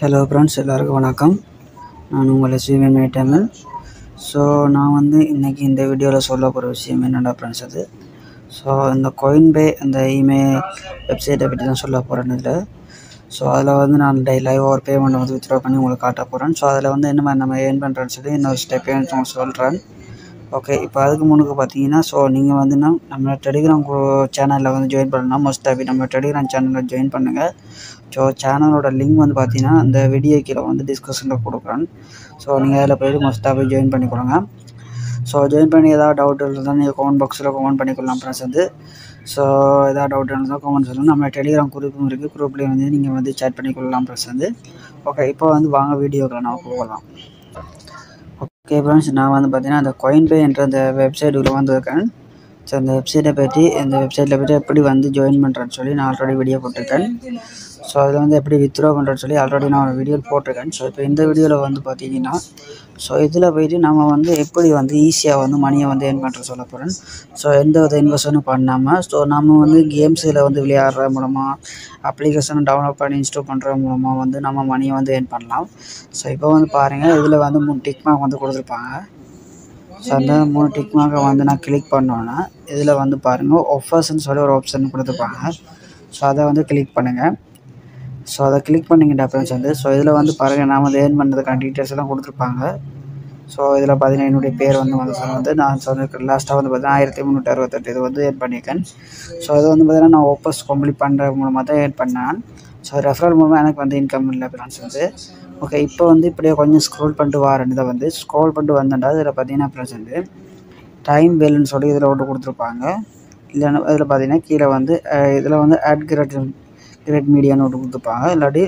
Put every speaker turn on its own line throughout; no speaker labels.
hello friends எல்லாருக்கும் வணக்கம் நான் உங்களை சிவமே தமிழ் ஸோ நான் வந்து இன்றைக்கி இந்த வீடியோவில் சொல்ல போகிற விஷயம் என்னடா ஃப்ரெண்ட்ஸ் அது ஸோ இந்த கோயின்பே இந்த இமெயில் வெப்சைட்டை பற்றி தான் சொல்ல போகிறேன் இதில் ஸோ அதில் வந்து நான் டை லைவ் ஒரு பேமெண்ட் வந்து வித்ட்ரா பண்ணி உங்களுக்கு காட்ட போகிறேன் ஸோ அதில் வந்து என்ன மாதிரி நம்ம ஏர்ன் பண்ணுறேன்னு சொல்லி இன்னொரு ஸ்டெப்பே உங்களுக்கு சொல்கிறேன் ஓகே இப்போ அதுக்கு முன்னுக்கு பார்த்தீங்கன்னா ஸோ நீங்கள் வந்து நம்ம நம்ம டெலிகிராம் சேனலில் வந்து ஜாயின் பண்ணலாம் மோஸ்ட்டாக நம்ம டெலிகிராம் சேனலில் ஜாயின் பண்ணுங்கள் ஸோ சேனலோட லிங்க் வந்து பார்த்தீங்கன்னா இந்த வீடியோ கீழே வந்து டிஸ்கஷனில் கொடுக்குறேன் ஸோ நீங்கள் அதில் போய்ட்டு மோஸ்ட்டாக போய் ஜாயின் பண்ணிக்கொள்ளுங்க ஸோ ஜாயின் பண்ணி ஏதாவது டவுட் இருந்தால் நீங்கள் கமெண்ட் பாக்ஸில் கமெண்ட் பண்ணிக்கொள்ளலாம் ஃப்ரெண்ட்ஸ் வந்து ஸோ ஏதாவது டவுட் இருந்தால் கமெண்ட் சொல்லணும் நம்ம டெலிகிராம் குரூப்பும் இருக்குது குரூப்லேயே வந்து நீங்கள் வந்து சேட் பண்ணிக்கொள்ளலாம் ஃப்ரெண்ட்ஸ் வந்து ஓகே இப்போ வந்து வாங்க வீடியோக்களை நம்ம போகலாம் ஓகே ஃப்ரெண்ட்ஸ் நான் வந்து பார்த்தீங்கன்னா அந்த coinpay என்ற அந்த வெப்சைட்டுக்குள்ளே வந்திருக்கேன் ஸோ அந்த வெப்சைட்டை பற்றி இந்த வெப்சைட்டில் பற்றி எப்படி வந்து ஜாயின் பண்ணுறேன்னு சொல்லி நான் ஆல்ரெடி வீடியோ போட்டிருக்கேன் ஸோ அதில் வந்து எப்படி வித்ட்ரா பண்ணுறேன்னு சொல்லி ஆல்ரெடி நான் ஒரு வீடியோ போட்டிருக்கேன் ஸோ இப்போ இந்த வீடியோவில் வந்து பார்த்தீங்கன்னா ஸோ இதில் போயிட்டு நம்ம வந்து எப்படி வந்து ஈஸியாக வந்து மணியை வந்து ஏர்ன் பண்ணுற சொல்ல போகிறேன் ஸோ எந்த வித இன்வெஸ்ட்மெண்ட்டும் பண்ணாமல் ஸோ நம்ம வந்து கேம்ஸில் வந்து விளையாடுற மூலமாக அப்ளிகேஷனை டவுன்லோட் பண்ணி இன்ஸ்டால் பண்ணுற மூலமாக வந்து நம்ம மணியை வந்து ஏர்ன் பண்ணலாம் ஸோ இப்போ வந்து பாருங்கள் இதில் வந்து மூணு டிக் மார்க் வந்து கொடுத்துருப்பாங்க ஸோ அந்த மூணு டிக் மார்க்கை வந்து நான் கிளிக் பண்ணோன்னா இதில் வந்து பாருங்கள் ஆஃபர்ஸ்னு சொல்லி ஒரு ஆப்ஷன் கொடுத்துருப்பாங்க ஸோ அதை வந்து கிளிக் பண்ணுங்கள் ஸோ அதை கிளிக் பண்ணிக்கிட்ட ஃப்ரெண்ட்ஸ் வந்து ஸோ இதில் வந்து பாருங்கள் நான் வந்து ஏர்ன் பண்ணுறதுக்கான டீட்டெயில்ஸ் எல்லாம் கொடுத்துருப்பாங்க ஸோ இதில் பார்த்தீங்கன்னா என்னுடைய பேர் வந்து வந்து சொன்ன வந்து நான் சொன்ன லாஸ்ட்டாக வந்து பார்த்தீங்கன்னா ஆயிரத்தி முந்நூற்றி அறுபத்தெட்டு இது வந்து ஏர்ன் பண்ணியிருக்கேன் ஸோ இது வந்து பார்த்தீங்கன்னா நான் ஓப்பஸ் கம்ப்ளீட் பண்ணுற மூலமாக தான் ஏர்ன் பண்ணேன் ஸோ ரெஃபரல் மூலமாக எனக்கு வந்து இன்கம் இல்லை ஃப்ரெண்ட்ஸ் வந்து ஓகே இப்போ வந்து இப்படியே கொஞ்சம் ஸ்க்ரோல் பண்ணிட்டு வரேன் இதை வந்து ஸ்க்ரோல் பண்ணிட்டு வந்தேன்டா இதில் பார்த்தீங்கன்னா ஃப்ரெண்ட்ஸ் வந்து டைம் வேலுன்னு சொல்லி இதில் ஒன்று கொடுத்துருப்பாங்க இல்லைன்னா இதில் பார்த்தீங்கன்னா கீழே வந்து இதில் வந்து ஆட் கிரேட் கிரேட் மீடியான்னு ஒன்று கொடுத்துருப்பாங்க இல்லாட்டி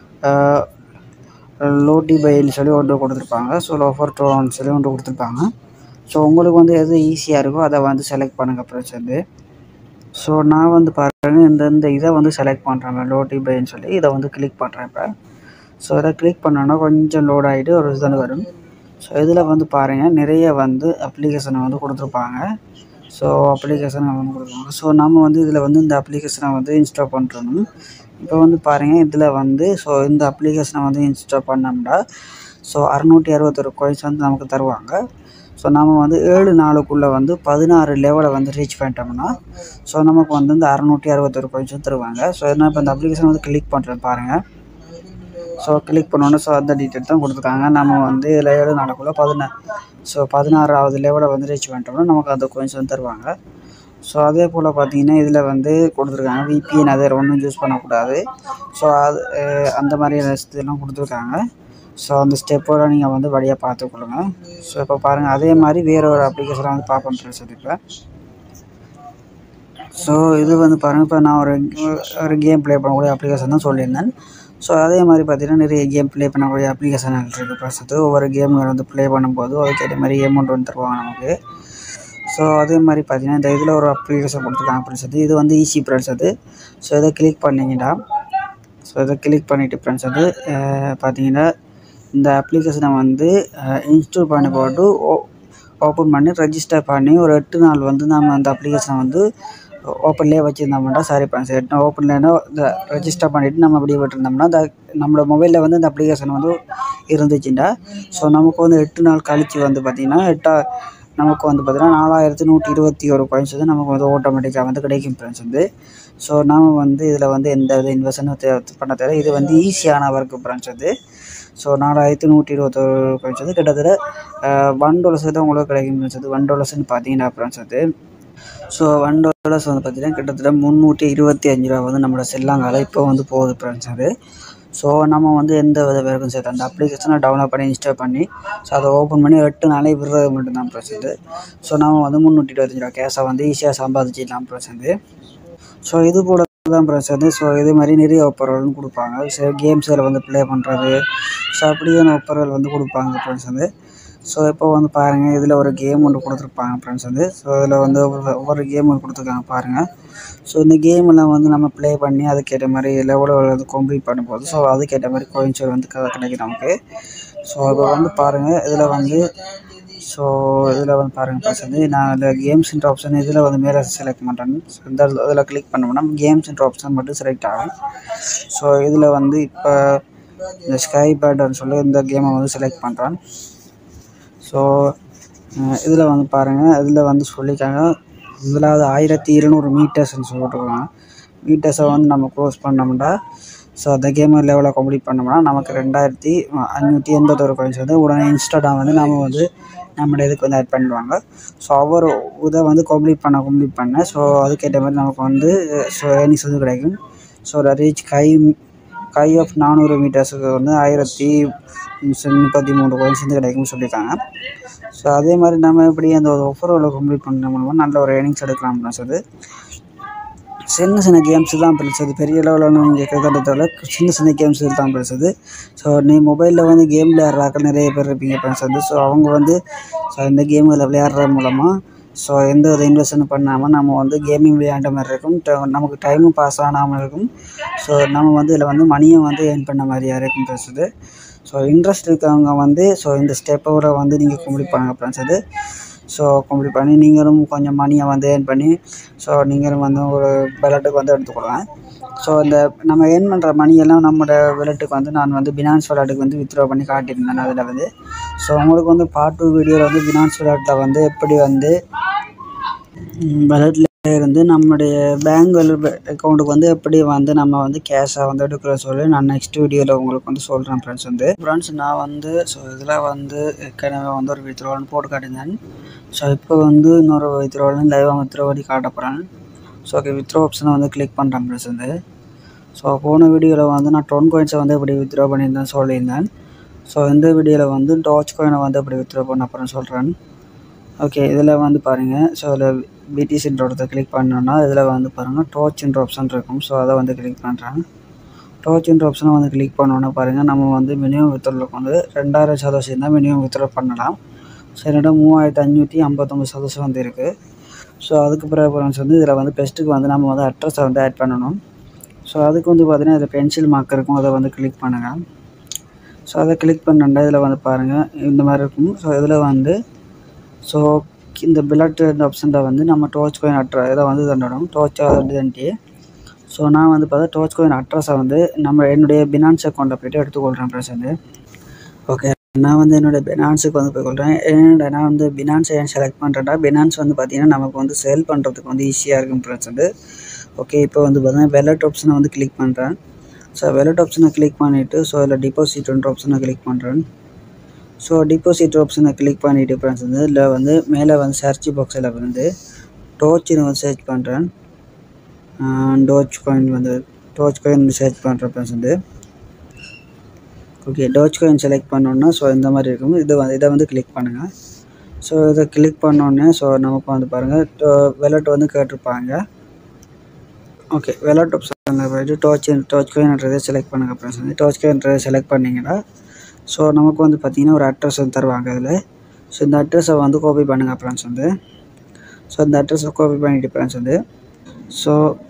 லோட்டி பைன்னு சொல்லி ஒன்று கொடுத்துருப்பாங்க ஸோ லோஃபர் டோன்னு சொல்லி ஒன்று கொடுத்துருப்பாங்க ஸோ உங்களுக்கு வந்து எது ஈஸியாக இருக்கோ அதை வந்து செலக்ட் பண்ணுங்கள் ஃப்ரெண்ட்ஸ் வந்து ஸோ நான் வந்து பாருங்கள் இந்த இந்த இதை வந்து செலக்ட் பண்ணுறேன் லோட்டி பைன்னு சொல்லி இதை வந்து கிளிக் பண்ணுறேன் இப்போ ஸோ இதை கிளிக் பண்ணோன்னா கொஞ்சம் லோட் ஆகிட்டு ஒரு இது வரும் ஸோ இதில் வந்து பாருங்கள் நிறைய வந்து அப்ளிகேஷனை வந்து கொடுத்துருப்பாங்க ஸோ அப்ளிகேஷனை வந்து கொடுப்பாங்க ஸோ நம்ம வந்து இதில் வந்து இந்த அப்ளிகேஷனை வந்து இன்ஸ்டால் பண்ணுறணும் இப்போ வந்து பாருங்கள் இதில் வந்து ஸோ இந்த அப்ளிகேஷனை வந்து இன்ஸ்டால் பண்ணோம்னா ஸோ அறநூற்றி அறுபத்தொரு கோயின்ஸ் வந்து நமக்கு தருவாங்க ஸோ நம்ம வந்து ஏழு நாளுக்குள்ளே வந்து பதினாறு லெவலை வந்து ரீச் பண்ணிட்டோம்னா ஸோ நமக்கு வந்து இந்த அறநூற்றி அறுபத்தொரு கோயின்ஸும் தருவாங்க ஸோ நான் இப்போ இந்த அப்ளிகேஷன் வந்து கிளிக் பண்ணுறேன் பாருங்கள் ஸோ கிளிக் பண்ணோன்னே ஸோ அந்த டீட்டெயில் தான் கொடுத்துருக்காங்க நம்ம வந்து இதில் ஏழு நாளுக்குள்ளே பதினா ஸோ பதினாறாவது லெவலை வந்து ரீச் பண்ணிட்டோம்னா நமக்கு அந்த கோயின்ஸ் வந்து தருவாங்க ஸோ அதே போல் பார்த்தீங்கன்னா இதில் வந்து கொடுத்துருக்காங்க விபிஎன் அதை ஒன்றும் யூஸ் பண்ணக்கூடாது ஸோ அது அந்த மாதிரி இதெல்லாம் கொடுத்துருக்காங்க ஸோ அந்த ஸ்டெப்போட நீங்கள் வந்து வழியாக பார்த்துக்கொள்ளுங்க ஸோ இப்போ பாருங்கள் அதே மாதிரி வேறு ஒரு அப்ளிகேஷனை வந்து பார்ப்போம் ஃப்ரெண்ட்ஸ் இப்போ ஸோ இது வந்து பாருங்கள் இப்போ நான் ஒரு ஒரு கேம் ப்ளே பண்ணக்கூடிய அப்ளிகேஷன் தான் சொல்லியிருந்தேன் ஸோ அதே மாதிரி பார்த்தீங்கன்னா நிறைய கேம் ப்ளே பண்ணக்கூடிய அப்ளிகேஷன் இருக்குது ப்ளஸ் ஒவ்வொரு கேம்கள் வந்து ப்ளே பண்ணும்போது அதுக்கேற்ற மாதிரி அமௌண்ட் வந்து தருவாங்க நமக்கு ஸோ அதே மாதிரி பார்த்தீங்கன்னா இந்த இதில் ஒரு அப்ளிகேஷன் கொடுத்துருக்காங்க ஃப்ரெண்ட்ஸ் அது இது வந்து ஈஸி ஃப்ரெண்ட்ஸ் அது ஸோ இதை கிளிக் பண்ணிங்கன்னா ஸோ இதை கிளிக் பண்ணிவிட்டு ஃப்ரெண்ட்ஸ் அது பார்த்தீங்கன்னா இந்த அப்ளிகேஷனை வந்து இன்ஸ்டால் பண்ணி போட்டு ஓப்பன் பண்ணி ரெஜிஸ்டர் பண்ணி ஒரு எட்டு நாள் வந்து நம்ம அந்த அப்ளிகேஷனை வந்து ஓப்பன்லேயே வச்சுருந்தோம்னா சாரி ஃப்ரெண்ட்ஸ் எட்டு ஓப்பன்லேனா இந்த ரெஜிஸ்டர் பண்ணிவிட்டு நம்ம அப்படியே விட்டுருந்தோம்னா இந்த நம்மளோட மொபைலில் வந்து இந்த அப்ளிகேஷன் வந்து இருந்துச்சுண்டா ஸோ நமக்கு வந்து எட்டு நாள் கழித்து வந்து பார்த்திங்கன்னா எட்டா நமக்கு வந்து பார்த்திங்கன்னா நாலாயிரத்தி நூற்றி இருபத்தி ஒரு பாயிண்ட்ஸ் வந்து நமக்கு வந்து ஆட்டோமேட்டிக்காக வந்து கிடைக்கும் ஃப்ரெண்ட்ஸ் வந்து ஸோ நாம் வந்து இதில் வந்து எந்த வித இன்வெஸ்ட்மெண்ட் பண்ண தேவை இது வந்து ஈஸியான ஒர்க்கு ஃப்ரெண்ட்ஸ் வந்து ஸோ நாலாயிரத்தி நூற்றி இருபத்தொரு பாயிண்ட்ஸ் வந்து கிட்டத்தட்ட ஒன் டாலர்ஸ் தான் உங்களுக்கு கிடைக்கும் ஃப்ரெண்ட்ஸ் வந்து ஒன் டாலர்ஸ்னு பார்த்தீங்கன்னா ஃப்ரெண்ட்ஸ் வந்து ஸோ ஒன் டாலர்ஸ் வந்து பார்த்திங்கன்னா கிட்டத்தட்ட முந்நூற்றி இருபத்தி அஞ்சு ரூபா வந்து நம்மளோட செல்லாங்கால இப்போ வந்து போகுது ஃப்ரெண்ட்ஸ் அது ஸோ நம்ம வந்து எந்த வித பேருக்கும் சேர்த்து அந்த அப்ளிகேஷனை டவுன்லோட் பண்ணி இன்ஸ்டால் பண்ணி ஸோ அதை ஓப்பன் பண்ணி எட்டு நாளே விடுறது மட்டும்தான் ப்ரெசென்ட்டு ஸோ நம்ம வந்து முந்நூற்றி இருபத்தஞ்சி ரூபா கேஷை வந்து ஈஸியாக சம்பாதிச்சிடலாம் ப்ரெசென்ட்டு ஸோ இது போல தான் ப்ரெசென்ட்டு ஸோ இது மாதிரி நிறைய ஒப்பரல்னு கொடுப்பாங்க ஸோ கேம்ஸில் வந்து ப்ளே பண்ணுறது ஸோ அப்படியான ஒப்பரல் வந்து கொடுப்பாங்க ஃப்ரெண்ட்ஸ் வந்து ஸோ இப்போ வந்து பாருங்கள் இதில் ஒரு கேம் ஒன்று கொடுத்துருப்பாங்க ஃப்ரெண்ட்ஸ் வந்து ஸோ இதில் வந்து ஒவ்வொரு கேம் ஒன்று கொடுத்துருக்காங்க பாருங்கள் ஸோ இந்த கேமெல்லாம் வந்து நம்ம ப்ளே பண்ணி அதுக்கேற்ற மாதிரி லெவலில் வந்து கம்ப்ளீட் பண்ணும்போது ஸோ அதுக்கேற்ற மாதிரி கோயின்ஸ் வந்து கிடைக்கும் நமக்கு ஸோ இப்போ வந்து பாருங்கள் இதில் வந்து ஸோ இதில் வந்து பாருங்கள் ப்ளஸ் வந்து நான் இதில் கேம்ஸ்ன்ற ஆப்ஷன் இதில் வந்து மேலே செலக்ட் பண்ணுறேன் ஸோ இந்த இதில் கிளிக் பண்ணோம்னா கேம்ஸ்ன்ற ஆப்ஷன் மட்டும் செலக்ட் ஆகும் ஸோ இதில் வந்து இப்போ இந்த ஸ்கை பேர்டுன்னு சொல்லி இந்த கேமை வந்து செலக்ட் பண்ணுறேன் ஸோ இதில் வந்து பாருங்கள் இதில் வந்து சொல்லியிருக்காங்க முதலாவது ஆயிரத்தி இருநூறு மீட்டர்ஸ்னு சொல்லிட்டுருக்காங்க மீட்டர்ஸை வந்து நம்ம க்ளோஸ் பண்ணோம்னா ஸோ அந்த கேமை லெவலில் கம்ப்ளீட் பண்ணோம்னா நமக்கு ரெண்டாயிரத்தி அஞ்சூற்றி எண்பத்தொரு பாயிண்ட்ஸ் வந்து உடனே இன்ஸ்டண்ட்டாக வந்து நம்ம வந்து நம்மளோட இதுக்கு வந்து ஆட் பண்ணிடுவாங்க ஸோ ஒவ்வொரு இதை வந்து கம்ப்ளீட் பண்ண கம்ப்ளீட் பண்ண ஸோ அதுக்கேற்ற மாதிரி நமக்கு வந்து ஸோ ஏர்னிங்ஸ் வந்து கிடைக்கும் ஸோ ரீச் கை கை ஆஃப் நானூறு மீட்டர்ஸுக்கு வந்து ஆயிரத்தி முப்பத்தி மூணு பாயிண்ட்ஸ் வந்து கிடைக்கும்னு சொல்லியிருக்காங்க ஸோ அதே மாதிரி நம்ம எப்படி அந்த ஒரு ஒஃபரோட கம்ப்ளீட் பண்ண மூலமாக நல்ல ஒரு ஏர்னிங்ஸ் எடுக்கலாம் அப்படின்னு சொல்லி சின்ன சின்ன கேம்ஸ் தான் பெருசது பெரிய லெவலில் நீங்கள் கேட்கறதால சின்ன சின்ன கேம்ஸ் தான் பெருசது ஸோ நீ மொபைலில் வந்து கேம் விளையாடுறாக்கள் நிறைய பேர் இருப்பீங்க பெருசது ஸோ அவங்க வந்து ஸோ இந்த கேமில் விளையாடுறது மூலமாக ஸோ எந்த வித இன்வெஸ்ட்மெண்ட் பண்ணாமல் நம்ம வந்து கேமிங் விளையாண்ட மாதிரி இருக்கும் ட- நமக்கு டைமும் பாஸ் ஆகாமல் இருக்கும் ஸோ நம்ம வந்து இதில் வந்து மணியும் வந்து ஏர்ன் பண்ண மாதிரியா இருக்கும் பெருசது ஸோ இன்ட்ரெஸ்ட் இருக்கவங்க வந்து ஸோ இந்த ஸ்டெப்போட வந்து நீங்கள் கம்ப்ளீட் பண்ணுங்க ஃப்ரெண்ட்ஸ் ஸோ கம்ப்ளீட் பண்ணி நீங்களும் கொஞ்சம் மணியை வந்து ஏர்ன் பண்ணி ஸோ நீங்களும் வந்து ஒரு விளையாட்டுக்கு வந்து எடுத்துக்கொள்ளலாம் ஸோ இந்த நம்ம ஏர்ன் பண்ணுற மணியெல்லாம் நம்மளோட விளையாட்டுக்கு வந்து நான் வந்து பினான்ஸ் விளையாட்டுக்கு வந்து வித்ட்ரா பண்ணி காட்டியிருந்தேன் அதில் வந்து ஸோ உங்களுக்கு வந்து பார்ட் டூ வீடியோவில் வந்து பினான்ஸ் விளையாட்டில் வந்து எப்படி வந்து விளையாட்டில் இருந்து நம்முடைய பேங்க் அக்கௌண்ட்டுக்கு வந்து எப்படி வந்து நம்ம வந்து கேஷாக வந்து எடுக்கிற சொல்லி நான் நெக்ஸ்ட் வீடியோவில் உங்களுக்கு வந்து சொல்கிறேன் ஃப்ரெண்ட்ஸ் வந்து ஃப்ரெண்ட்ஸ் நான் வந்து ஸோ இதில் வந்து ஏற்கனவே வந்து ஒரு வித்ரோல்னு போட்டு காட்டியிருந்தேன் ஸோ இப்போ வந்து இன்னொரு வித்ரோல்னு லைவாக வித்ரோ பண்ணி காட்ட போகிறேன் ஸோ ஓகே வித்ரோ ஆப்ஷனை வந்து கிளிக் பண்ணுறேன் ஃப்ரெண்ட்ஸ் வந்து ஸோ போன வீடியோவில் வந்து நான் டொன் காயின்ஸை வந்து எப்படி வித்ரா பண்ணியிருந்தேன் சொல்லியிருந்தேன் ஸோ இந்த வீடியோவில் வந்து டாச் காயினை வந்து எப்படி வித்ரா பண்ண அப்புறம் சொல்கிறேன் ஓகே இதில் வந்து பாருங்கள் ஸோ இதில் பிடிசின்றோடத்தை கிளிக் பண்ணோன்னா இதில் வந்து பாருங்கள் டார்ச்ன்ற ஆப்ஷன் இருக்கும் ஸோ அதை வந்து கிளிக் பண்ணுறேன் டார்ச்ன்ற ஆப்ஷனை வந்து கிளிக் பண்ணோன்னே பாருங்கள் நம்ம வந்து மினிமம் வித்ரோலுக்கு வந்து ரெண்டாயிரம் சதவீதம் தான் மினிமம் வித்ரா பண்ணலாம் ஸோ என்னிடம் மூவாயிரத்து அஞ்சூற்றி ஐம்பத்தொம்பது சதவீதம் வந்து இருக்குது ஸோ அதுக்கு பிறகு ஃப்ரெண்ட்ஸ் வந்து இதில் வந்து பெஸ்ட்டுக்கு வந்து நம்ம வந்து அட்ரஸை வந்து ஆட் பண்ணணும் ஸோ அதுக்கு வந்து பார்த்தீங்கன்னா இதில் பென்சில் மார்க் இருக்கும் அதை வந்து கிளிக் பண்ணுங்கள் ஸோ அதை கிளிக் பண்ணா இதில் வந்து பாருங்கள் இந்த மாதிரி இருக்கும் ஸோ இதில் வந்து ஸோ இந்த பிளட் இந்த ஆப்ஷனில் வந்து நம்ம டோச் கோயின் அட்ரா இதை வந்து தண்டணும் டோச் தண்டி ஸோ நான் வந்து பார்த்தா டோச் கோயின் அட்ரஸை வந்து நம்ம என்னுடைய பினான்ஸ் அக்கௌண்ட்டை போய்ட்டு எடுத்துக்கொள்கிறேன் ப்ளஸ் வந்து ஓகே நான் வந்து என்னோடய பினான்ஸுக்கு வந்து போய் கொள்கிறேன் என்னோட நான் வந்து பினான்ஸ் ஏன் செலக்ட் பண்ணுறேன்னா பினான்ஸ் வந்து பார்த்திங்கன்னா நமக்கு வந்து சேல் பண்ணுறதுக்கு வந்து ஈஸியாக இருக்கும் ப்ளஸ் வந்து ஓகே இப்போ வந்து பார்த்தீங்கன்னா வெலட் ஆப்ஷனை வந்து கிளிக் பண்ணுறேன் ஸோ வெலட் ஆப்ஷனை கிளிக் பண்ணிவிட்டு ஸோ இதில் டிபாசிட்ன்ற ஆப்ஷனை கிளிக் பண்ணுறேன் ஸோ டிபாசிட் ஆப்ஷனை கிளிக் பண்ணிவிட்டு ஃப்ரெண்ட்ஸ் வந்து இதில் வந்து மேலே வந்து சர்ச் பாக்ஸில் வந்து டோச்சின்னு வந்து சர்ச் பண்ணுறேன் டோச் காயின் வந்து டோச் காயின் சர்ச் பண்ணுறேன் ஃப்ரெண்ட்ஸ் வந்து ஓகே டோச் காயின் செலக்ட் பண்ணோன்னா ஸோ இந்த மாதிரி இருக்கும் இது வந்து இதை வந்து கிளிக் பண்ணுங்கள் ஸோ இதை கிளிக் பண்ணோன்னே ஸோ நமக்கு வந்து பாருங்கள் வெலட் வந்து கேட்டிருப்பாங்க ஓகே வெலட் ஆப்ஷனில் போய்ட்டு டோச் டோச் காயின்ன்றதை செலக்ட் பண்ணுங்கள் ஃப்ரெண்ட்ஸ் வந்து டோச் காயின்றதை செலக்ட் பண்ணிங்கன்னா ஸோ நமக்கு வந்து பார்த்திங்கன்னா ஒரு அட்ரஸ் வந்து தருவாங்க அதில் ஸோ இந்த அட்ரஸை வந்து காப்பி பண்ணுங்கள் ஃப்ரெண்ட்ஸ் வந்து ஸோ இந்த அட்ரஸை காப்பி பண்ணிட்டு ஃப்ரெண்ட்ஸ் வந்து ஸோ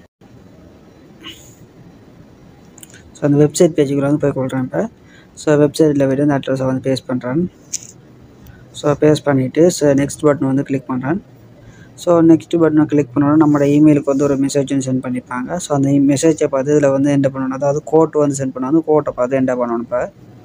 ஸோ அந்த வெப்சைட் பேஜுக்குள்ள வந்து போய் கொள்கிறேன் இப்போ ஸோ வெப்சைட்டில் போய்ட்டு அந்த அட்ரஸை வந்து பேஸ்ட் பண்ணுறேன் ஸோ பேஸ்ட் பண்ணிவிட்டு ஸோ நெக்ஸ்ட் பட்டன் வந்து கிளிக் பண்ணுறேன் ஸோ நெக்ஸ்ட் பட்டனை கிளிக் பண்ணோன்னா நம்மளோட இமெயிலுக்கு வந்து ஒரு மெசேஜ் வந்து சென்ட் பண்ணியிருப்பாங்க ஸோ அந்த மெசேஜை பார்த்து இதில் வந்து என்டர் பண்ணணும் அதாவது கோட் வந்து சென்ட் பண்ணணும் கோட்டை பார்த்து என்டர் பண்ணணும் இப்போ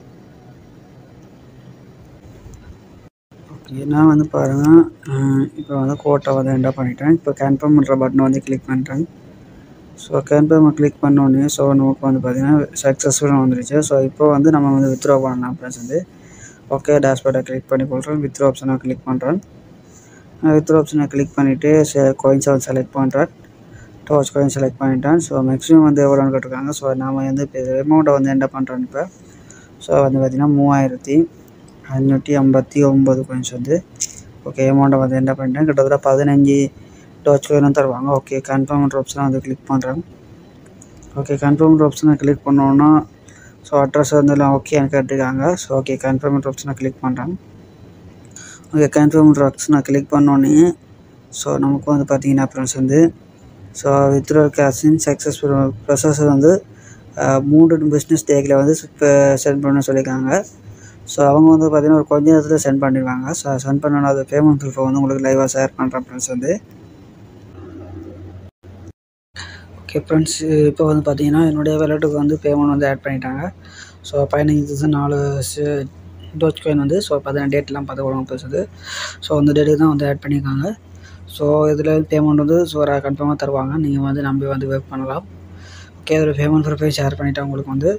ஓகே நான் வந்து பாருங்கள் இப்போ வந்து கோட்டை வந்து என்டர் பண்ணிட்டேன் இப்போ கன்ஃபார்ம் பண்ணுற பட்டனை வந்து கிளிக் பண்ணுறேன் ஸோ கன்ஃபார்ம் கிளிக் பண்ணோடனே ஸோ நமக்கு வந்து பார்த்திங்கன்னா சக்ஸஸ்ஃபுல்லாக வந்துருச்சு ஸோ இப்போ வந்து நம்ம வந்து வித்ட்ரா பண்ணலாம் ப்ளஸ் வந்து ஓகே டேஷ்போர்டை கிளிக் பண்ணி கொள்கிறேன் வித்ட்ரா ஆப்ஷனை கிளிக் பண்ணுறேன் வித்ட்ரா ஆப்ஷனை கிளிக் பண்ணிவிட்டு கோயின்ஸை வந்து செலக்ட் பண்ணுறேன் டோச் கோயின் செலக்ட் பண்ணிட்டேன் ஸோ மேக்ஸிமம் வந்து எவ்வளோன்னு கேட்டிருக்காங்க ஸோ நாம் வந்து இப்போ அமௌண்ட்டை வந்து என்ன பண்ணுறேன் இப்போ ஸோ வந்து பார்த்திங்கன்னா மூவாயிரத்தி அஞ்சூற்றி ஐம்பத்தி ஒம்பது கோயின்ஸ் வந்து ஓகே அமௌண்ட்டை வந்து என்ன பண்ணிட்டேன் கிட்டத்தட்ட பதினஞ்சு டோச் கோயினும் தருவாங்க ஓகே கன்ஃபார்ம்ன்ற ஆப்ஷனை வந்து கிளிக் பண்ணுறேன் ஓகே கன்ஃபார்ம்ன்ற ஆப்ஷனை கிளிக் பண்ணோன்னா ஸோ அட்ரஸ் வந்து எல்லாம் ஓகேன்னு கேட்டிருக்காங்க ஸோ ஓகே கன்ஃபார்ம்ன்ற ஆப்ஷனை கிளிக் பண்ணுறேன் ஓகே கன்ஃபார்ம்ன்ற ஆப்ஷனை கிளிக் பண்ணோன்னே ஸோ நமக்கு வந்து பார்த்தீங்கன்னா ஃப்ரெண்ட்ஸ் வந்து ஸோ வித்ரோ கேஷின் சக்ஸஸ்ஃபுல் ப்ரொசஸ் வந்து அஹ், மூன்று பிஸ்னஸ் டேக்கில் வந்து இப்போ சென்ட் பண்ண சொல்லியிருக்காங்க ஸோ அவங்க வந்து பார்த்தீங்கன்னா ஒரு கொஞ்ச நேரத்தில் சென்ட் பண்ணிடுவாங்க ஸோ சென்ட் பண்ணோன்னா அது பேமெண்ட் ப்ரூஃபை வந்து உங்களுக்கு லைவாக ஷேர் பண்ணுறேன் ஃப்ரெண்ட்ஸ் வந்து ஓகே ஃப்ரெண்ட்ஸ் இப்போ வந்து பார்த்தீங்கன்னா என்னுடைய வேலெட்டுக்கு வந்து பேமெண்ட் வந்து ஆட் பண்ணிட்டாங்க ஸோ பதினஞ்சு தௌசண்ட் நாலு டோச் காயின் வந்து ஸோ பார்த்தீங்கன்னா டேட்லாம் பார்த்து ஒழுங்காக பேசுது ஸோ அந்த டேட்டுக்கு தான் வந்து ஆட் பண்ணியிருக்காங்க ஸோ இதில் பேமெண்ட் வந்து ஸோ கன்ஃபார்மாக தருவாங்க நீங்கள் வந்து நம்பி வந்து வெயிட் பண்ணலாம் ஓகே அதில் பேமெண்ட் ப்ரூஃபே ஷேர் பண்ணிவிட்டேன் உங்களுக்கு வந்து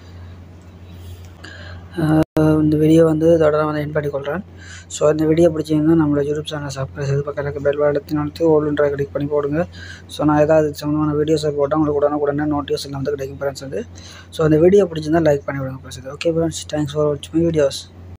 இந்த வீடியோ வந்து இதோட நான் வந்து என் பண்ணிக்கொள்கிறேன் ஸோ இந்த வீடியோ பிடிச்சிருந்தா நம்மளோட யூடியூப் சேனல் சப்ஸ்கிரைப் செய்து பக்கத்தில் பெல் பட்டத்தை நடத்தி ஓல்டுன்ற கிளிக் பண்ணி போடுங்க ஸோ நான் ஏதாவது சம்மந்தமான வீடியோஸை போட்டால் உங்களுக்கு உடனே உடனே நோட்டிஃபிகேஷன் வந்து கிடைக்கும் ஃப்ரெண்ட்ஸ் வந்து ஸோ இந்த வீடியோ பிடிச்சிருந்தா லைக் பண்ணி விடுங்க friends okay friends thanks for வாட்சிங் மை வீடியோஸ்